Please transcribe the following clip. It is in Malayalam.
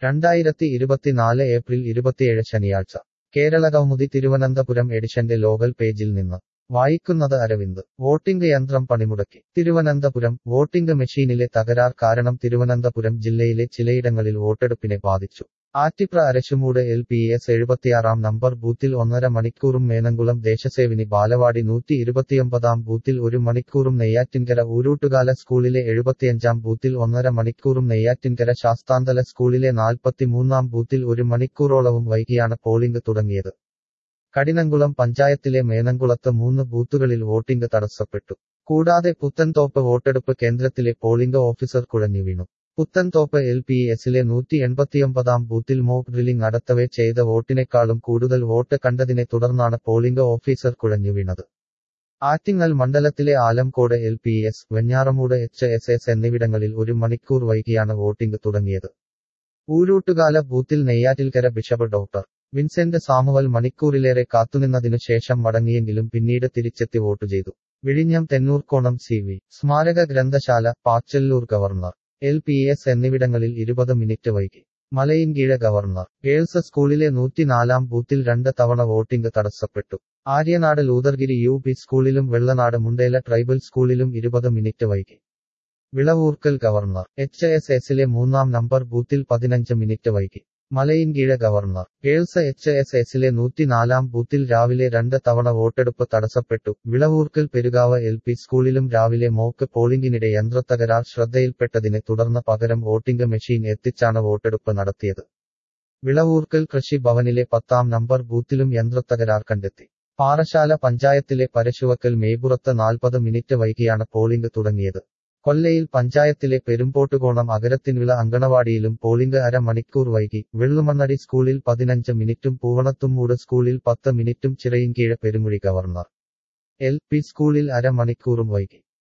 രണ്ടായിരത്തി ഇരുപത്തിനാല് ഏപ്രിൽ ഇരുപത്തിയേഴ് ശനിയാഴ്ച കേരള കൗമുദി തിരുവനന്തപുരം എഡിഷന്റെ ലോകൽ പേജിൽ നിന്ന് വായിക്കുന്നത് അരവിന്ദ് വോട്ടിംഗ് യന്ത്രം പണിമുടക്കി തിരുവനന്തപുരം വോട്ടിംഗ് മെഷീനിലെ തകരാർ കാരണം തിരുവനന്തപുരം ജില്ലയിലെ ചിലയിടങ്ങളിൽ വോട്ടെടുപ്പിനെ ബാധിച്ചു Attipra Arasumoodu L P S എഴുപത്തിയാറാം നമ്പർ ബൂത്തിൽ ഒന്നര മണിക്കൂറും മേനങ്കുളം ദേശസേവിനി ബാലവാടി നൂറ്റി ഇരുപത്തിയൊമ്പതാം ബൂത്തിൽ ഒരു മണിക്കൂറും നെയ്യാറ്റിൻകര ഊരൂട്ടുകാല സ്കൂളിലെ എഴുപത്തിയഞ്ചാം ബൂത്തിൽ ഒന്നര മണിക്കൂറും നെയ്യാറ്റിൻകര ശാസ്താന്തല സ്കൂളിലെ നാൽപ്പത്തിമൂന്നാം ബൂത്തിൽ ഒരു മണിക്കൂറോളവും വൈകിയാണ് പോളിംഗ് തുടങ്ങിയത് കടിനംകുളം പഞ്ചായത്തിലെ മേനംകുളത്ത് മൂന്ന് ബൂത്തുകളിൽ വോട്ടിംഗ് തടസ്സപ്പെട്ടു കൂടാതെ പുത്തൻതോപ്പ് വോട്ടെടുപ്പ് കേന്ദ്രത്തിലെ പോളിംഗ് ഓഫീസർ കുഴഞ്ഞു വീണു പുത്തൻതോപ്പ് എൽ പി എസിലെ നൂറ്റി എൺപത്തിയൊമ്പതാം ബൂത്തിൽ മോക്ക് ഡ്രില്ലിംഗ് നടത്തവേ ചെയ്ത വോട്ടിനേക്കാളും കൂടുതൽ വോട്ട് കണ്ടതിനെ തുടർന്നാണ് പോളിംഗ് ഓഫീസർ കുഴഞ്ഞു വീണത് ആറ്റിങ്ങൽ മണ്ഡലത്തിലെ Alamcode L P S Venjaramoodu H S S എന്നിവിടങ്ങളിൽ ഒരു മണിക്കൂർ വൈകിയാണ് വോട്ടിംഗ് തുടങ്ങിയത് ഊരൂട്ടുകാല ബൂത്തിൽ നെയ്യാറ്റിൽക്കര ബിഷപ്പ് ഡോക്ടർ വിൻസെന്റ് സാമുവൽ മണിക്കൂറിലേറെ കാത്തുനിന്നതിനു ശേഷം മടങ്ങിയെങ്കിലും പിന്നീട് തിരിച്ചെത്തി വോട്ട് ചെയ്തു വിഴിഞ്ഞം തെന്നൂർക്കോണം സി വി സ്മാരക ഗ്രന്ഥശാല Pachalloor government L P S എന്നിവിടങ്ങളിൽ ഇരുപത് മിനിറ്റ് വൈകി മലയിൻകീഴ ഗവർണർ ഗേൾസ് സ്കൂളിലെ നൂറ്റിനാലാം ബൂത്തിൽ രണ്ട് തവണ വോട്ടിംഗ് തടസ്സപ്പെട്ടു ആര്യനാട് ലൂതർഗിരി യു പി സ്കൂളിലും വെള്ളനാട് മുണ്ടേല ട്രൈബൽ സ്കൂളിലും ഇരുപത് മിനിറ്റ് വൈകി വിളവൂർക്കൽ ഗവർണർ എച്ച് എസ് എസിലെ മൂന്നാം നമ്പർ ബൂത്തിൽ പതിനഞ്ച് മിനിറ്റ് വൈകി Malayinkeezh government girls H S എസിലെ നൂറ്റിനാലാം ബൂത്തിൽ രാവിലെ രണ്ട് തവണ വോട്ടെടുപ്പ് തടസ്സപ്പെട്ടു വിളവൂർക്കൽ പെരുകാവ് എൽ പി സ്കൂളിലും രാവിലെ മോക്ക് പോളിംഗിനിടെ യന്ത്രത്തകരാർ ശ്രദ്ധയിൽപ്പെട്ടതിനെ തുടർന്ന് പകരം വോട്ടിംഗ് മെഷീൻ എത്തിച്ചാണ് വോട്ടെടുപ്പ് നടത്തിയത് വിളവൂർക്കൽ കൃഷി ഭവനിലെ പത്താം നമ്പർ ബൂത്തിലും യന്ത്രത്തകരാർ കണ്ടെത്തി പാറശാല പഞ്ചായത്തിലെ പരശുവക്കൽ മേപുറത്ത് നാൽപ്പത് മിനിറ്റ് വൈകിയാണ് പോളിംഗ് തുടങ്ങിയത് കൊല്ലയിൽ പഞ്ചായത്തിലെ പെരുമ്പോട്ടുകോണം അകരത്തിൻവിള അങ്കണവാടിയിലും പോളിംഗ് അര മണിക്കൂർ വൈകി വെള്ളുമണ്ണടി സ്കൂളിൽ പതിനഞ്ച് മിനിറ്റും പൂവണത്തുംമൂട് സ്കൂളിൽ പത്ത് മിനിറ്റും Chirayinkeezh Perumuzhi government L P സ്കൂളിൽ അര മണിക്കൂറും വൈകി